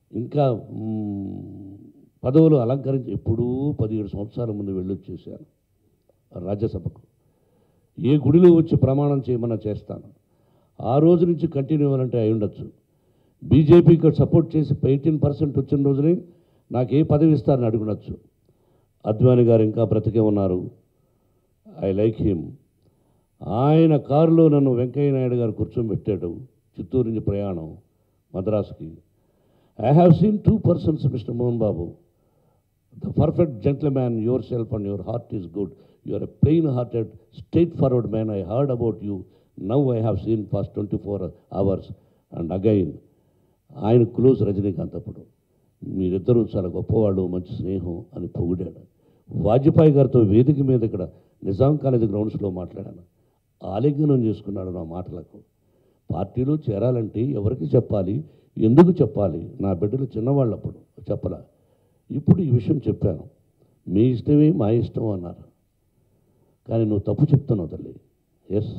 ఇంకా మ్, పదవులు అలంకరించి ఎప్పుడూ పదిహేడు సంవత్సరాల ముందు వెళ్ళొచ్చేసాను రాజ్యసభకు ఏ గుడిలో వచ్చి ప్రమాణం చేయమన్నా చేస్తాను ఆ రోజు నుంచి కంటిన్యూ అవ్వాలంటే అయి ఉండొచ్చు బీజేపీకి సపోర్ట్ చేసి ఎయిటీన్ పర్సెంట్ వచ్చిన రోజునే నాకు ఏ పదవి ఇస్తారని అడుగునొచ్చు అద్వాని గారు ఇంకా బ్రతికే ఉన్నారు ఐ లైక్ హిమ్ ఆయన కారులో నన్ను వెంకయ్య నాయుడు గారు కూర్చోబెట్టాడు చిత్తూరు నుంచి ప్రయాణం మద్రాసుకి I have seen two persons mister Mohan Babu the perfect gentleman yourself and your heart is good you are a plain hearted straightforward man I heard about you now I have seen fast twenty four hours and again ఆయన close Rajinikanth అప్పుడు మీరిద్దరూ చాలా గొప్పవాళ్ళు మంచి స్నేహం అని పొగిడాడు వాజ్పేయి గారితో వేదిక మీద ఇక్కడ నిజాం కాలేజ్ గ్రౌండ్స్లో మాట్లాడాను ఆలింగనం చేసుకున్నాడు నా మాటలకు పార్టీలో చేరాలంటే ఎవరికి చెప్పాలి ఎందుకు చెప్పాలి నా బిడ్డలు చిన్నవాళ్ళు అప్పుడు చెప్పలా ఇప్పుడు ఈ విషయం చెప్పాను మీ ఇష్టమే మా ఇష్టం అన్నారు కానీ నువ్వు తప్పు చెప్తున్నావు తల్లి yes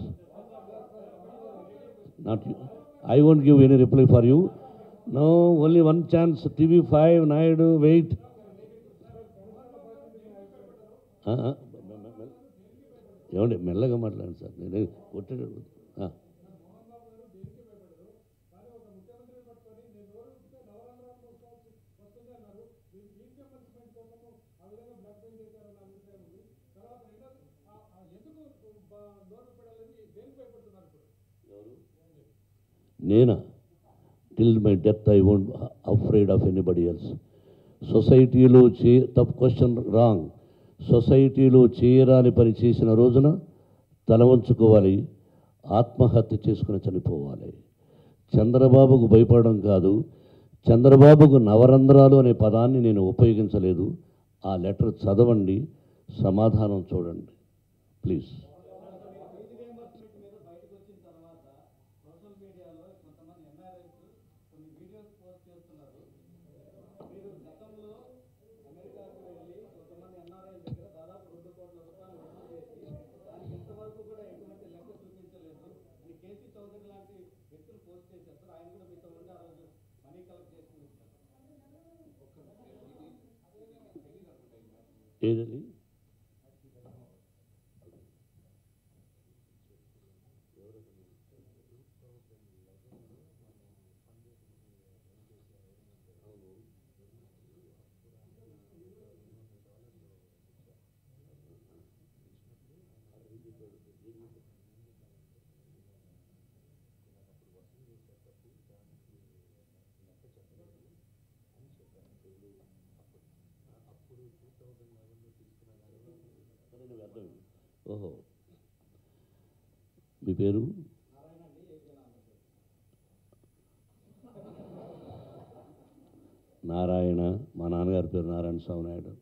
not you I won't give any reply for you no only one chance TV five Naidu wait ఏమండి మెల్లగా మాట్లాడండి సార్ నేను కొట్టాడు ఆ. నేనా till my death I won't afraid of anybody else సొసైటీలో చే తప్పు క్వశ్చన్ రాంగ్ సొసైటీలో చేయరాని పని చేసిన రోజున తల వంచుకోవాలి ఆత్మహత్య చేసుకుని చనిపోవాలి చంద్రబాబుకు భయపడడం కాదు చంద్రబాబుకు నవరంధ్రాలు అనే పదాన్ని నేను ఉపయోగించలేదు ఆ లెటర్ చదవండి సమాధానం చూడండి ప్లీజ్ ఏదని ఓహో మీ పేరు నారాయణ మా నాన్నగారి పేరు నారాయణ స్వామి నాయుడు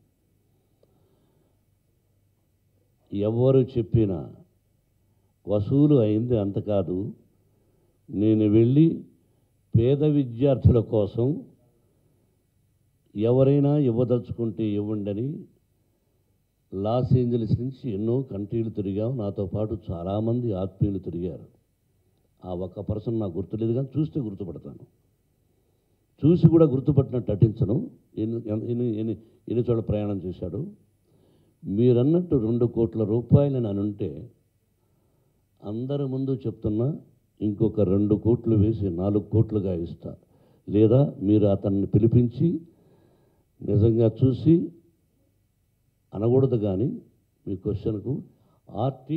ఎవరు చెప్పినా వసూలు అయింది అంత కాదు నేను వెళ్ళి పేద విద్యార్థుల కోసం ఎవరైనా ఇవ్వదలుచుకుంటే ఇవ్వండి లాస్ ఏంజల్స్ నుంచి ఎన్నో కంట్రీలు తిరిగాం నాతో పాటు చాలామంది ఆత్మీయులు తిరిగారు ఆ ఒక్క పర్సన్ నాకు గుర్తులేదు కానీ చూస్తే గుర్తుపడతాను చూసి కూడా గుర్తుపట్టినట్టు నటించను ఎన్ని ఎన్ని ఎన్ని ఎన్ని చోట్ల ప్రయాణం చేశాడు మీరన్నట్టు రెండు కోట్ల రూపాయలు అని ఉంటే అందరి ముందు చెప్తున్నా ఇంకొక రెండు కోట్లు వేసి నాలుగు కోట్లుగా ఇస్తా లేదా మీరు అతన్ని పిలిపించి నిజంగా చూసి అనకూడదు కానీ మీ క్వశ్చన్కు ఆర్టీ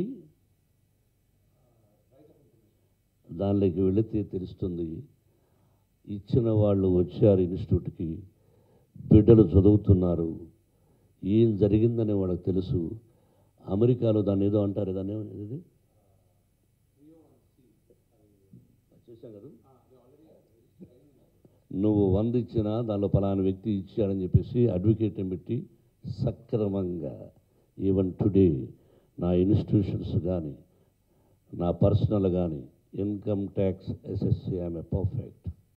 దానిలోకి వెళితే తెలుస్తుంది ఇచ్చిన వాళ్ళు వచ్చారు ఇన్స్టిట్యూట్కి బిడ్డలు చదువుతున్నారు ఏం జరిగిందని వాళ్ళకి తెలుసు అమెరికాలో దాన్ని ఏదో అంటారు దాన్ని ఏమని- ఇది చేశాం కదా నువ్వు వంద ఇచ్చినా దానిలో ఫలానా వ్యక్తి ఇచ్చాడని చెప్పేసి అడ్వకేట్ని పెట్టి సక్రమంగా ఈవెన్ టుడే నా ఇన్స్టిట్యూషన్స్ కానీ నా పర్సనల్ కానీ ఇన్కమ్ ట్యాక్స్ ఎస్ఎస్సి ఆమె పర్ఫెక్ట్